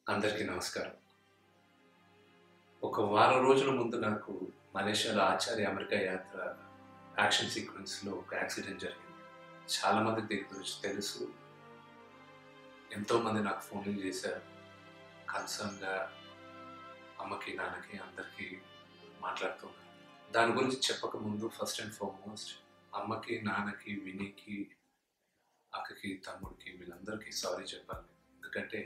అందరికీ నమస్కారం ఒక వారం రోజుల ముందు నాకు మలేషియాలో ఆచార్య అమెరికా యాత్ర యాక్షన్ సీక్వెన్స్లో ఒక యాక్సిడెంట్ జరిగింది చాలామంది తెలుసు తెలుసు ఎంతోమంది నాకు ఫోన్లు చేశారు కన్సర్న్గా అమ్మకి నాన్నకి అందరికీ మాట్లాడుతున్నారు దాని గురించి చెప్పక ముందు ఫస్ట్ అండ్ ఫార్మోస్ట్ అమ్మకి నాన్నకి వినీకి అక్కకి తమ్ముడికి వీళ్ళందరికీ సారీ చెప్పాలి ఎందుకంటే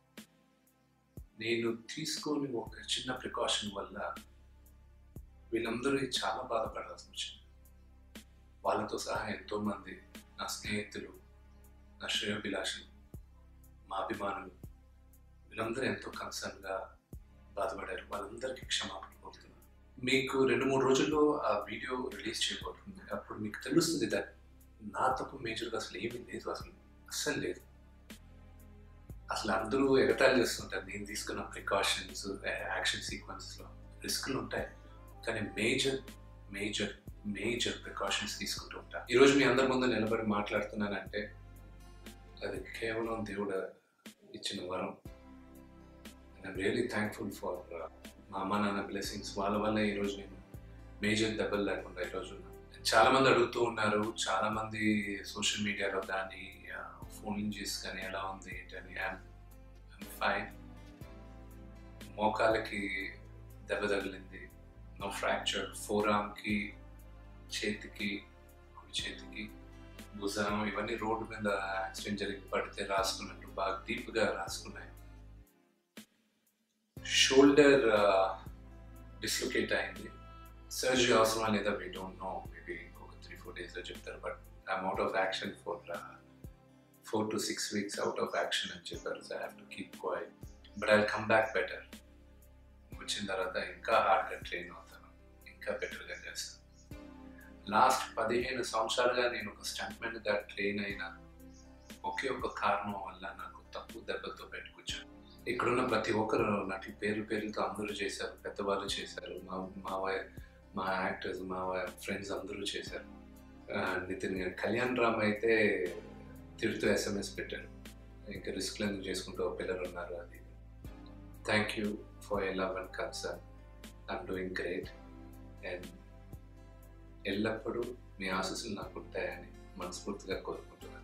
నేను తీసుకొని ఒక చిన్న ప్రికాషన్ వల్ల వీళ్ళందరూ చాలా బాధపడాల్సి వచ్చింది వాళ్ళతో సహా ఎంతోమంది నా స్నేహితులు నా శ్రేయోభిలాషులు మా అభిమానులు వీళ్ళందరూ ఎంతో కన్సర్న్గా బాధపడారు వాళ్ళందరికీ క్షమాపణ కోరుతున్నాను మీకు రెండు మూడు రోజుల్లో ఆ వీడియో రిలీజ్ చేయబోతుంది అప్పుడు మీకు తెలుస్తుంది దట్ నా తప్పు మేజర్గా అసలు ఏమీ లేదు అసలు అస్సలు లేదు అసలు అందరూ ఎగతాళి చేస్తుంటారు నేను తీసుకున్న ప్రికాషన్స్ యాక్షన్ సీక్వెన్స్లో రిస్క్లు ఉంటాయి కానీ మేజర్ మేజర్ మేజర్ ప్రికాషన్స్ తీసుకుంటూ ఉంటాను ఈరోజు మీ అందరి ముందు నిలబడి మాట్లాడుతున్నానంటే అది కేవలం దేవుడు ఇచ్చిన వరం ఐఎమ్ రియలీ థ్యాంక్ఫుల్ ఫర్ మా అమ్మ నాన్న బ్లెస్సింగ్స్ వాళ్ళ వల్ల ఈరోజు నేను మేజర్ దెబ్బలు లేకుండా ఈరోజు చాలా మంది అడుగుతూ ఉన్నారు చాలా మంది సోషల్ మీడియాలో కానీ ఫోన్ చేసి కానీ ఎలా ఉంది ఏంటని ఫైన్ మోకాలకి దెబ్బ తగిలింది నో ఫ్రాక్చర్ ఫోర్ ఆర్మ్కి చేతికి కుడి చేతికి భుజం ఇవన్నీ రోడ్డు మీద యాక్సిడెంట్ జరిగి పడితే రాసుకున్నట్టు బాగా డీప్గా రాసుకున్నాయి షోల్డర్ డిస్లొకేట్ అయింది సర్జరీ అవసరమా లేదా వీ డోంట్ నో మేబీ ఇంకొక త్రీ ఫోర్ డేస్లో చెప్తారు but I'm out of action for four to six weeks out of action అని చెప్పారు so I have to keep quiet but I come back better వచ్చిన తర్వాత ఇంకా హార్డ్గా ట్రైన్ అవుతాను ఇంకా బెటర్గా చేస్తాను లాస్ట్ పదిహేను సంవత్సరాలుగా నేను ఒక స్టంట్మెన్గా ట్రైన్ అయిన ఒకే ఒక కారణం వల్ల నాకు తప్పు దెబ్బతో పెట్టుకొచ్చాను ఇక్కడున్న ప్రతి ఒక్కరు నాకు పేరు పేరుతో అందరూ చేశారు పెద్దవాళ్ళు చేశారు మా మా మా యాక్టర్స్ మా ఫ్రెండ్స్ అందరూ చేశారు నితిన్ కళ్యాణ్ రామ్ అయితే తిడుతూ ఎస్ఎంఎస్ పెట్టారు ఇంకా రిస్క్ ఎందుకు చేసుకుంటూ పిల్లలు ఉన్నారు అది thank you for a love and concern I'm doing great and ఎల్లప్పుడూ మీ ఆశీస్సులు నాకు ఉంటాయని మనస్ఫూర్తిగా కోరుకుంటున్నాను